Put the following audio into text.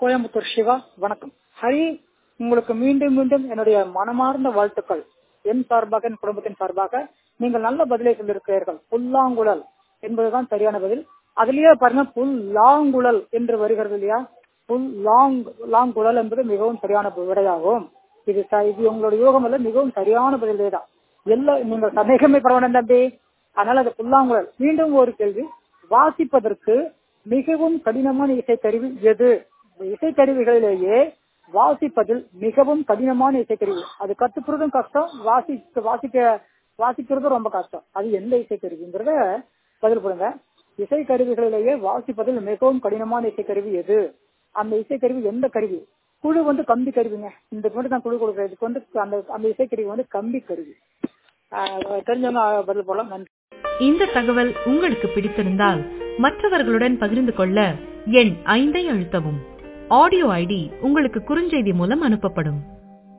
கோயம்புத்தூர் சிவா வணக்கம் ஹரி உங்களுக்கு மீண்டும் மீண்டும் என்னுடைய மனமார்ந்த வாழ்த்துக்கள் என் சார்பாக என் குடும்பத்தின் சார்பாக நீங்கள் நல்ல பதிலை சொல்லியிருக்கிறீர்கள் புல்லாங்குழல் என்பதுதான் சரியான பதில் அதுலயே பாருங்க புல்லாங்குழல் என்று வருகிறது இல்லையா புல் லாங் லாங்குழல் என்பது மிகவும் சரியான விடையாகும் இது ச- இது உங்களுடைய யோகம் அல்ல மிகவும் சரியான பதிலே தான் எல்லா நீங்கள் சந்தேகமே பட வேண்டாம் தம்பி அதனால அது புல்லாங்குழல் மீண்டும் ஒரு கேள்வி வாசிப்பதற்கு மிகவும் கடினமான இசைக்கருவி எது இசைக்கருவிகளிலேயே வாசிப்பதில் மிகவும் கடினமான இசைக்கருவி அது கத்துக்கிறதும் கஷ்டம் வாசி வாசிக்க வாசிக்கிறதும் ரொம்ப கஷ்டம் அது எந்த இசைக்கருவிங்கிறத பதில் கொடுங்க இசைக்கருவிகளிலேயே வாசிப்பதில் மிகவும் கடினமான இசைக்கருவி எது அந்த இசைக்கருவி எந்த கருவி குழு வந்து கம்பி கருவிங்க இந்த மட்டும் நான் குழு கொடுக்குறேன் இதுக்கு வந்து அந்த அந்த இசைக்கருவி வந்து கம்பி கருவி ஆஹ் தெரிஞ்சவங்க பதில் போலாம் நன்றி இந்த தகவல் உங்களுக்கு பிடித்திருந்தால் மற்றவர்களுடன் பகிர்ந்து கொள்ள எண் ஐந்தை அழுத்தவும் ஆடியோ ஐடி உங்களுக்கு குறுஞ்செய்தி மூலம் அனுப்பப்படும்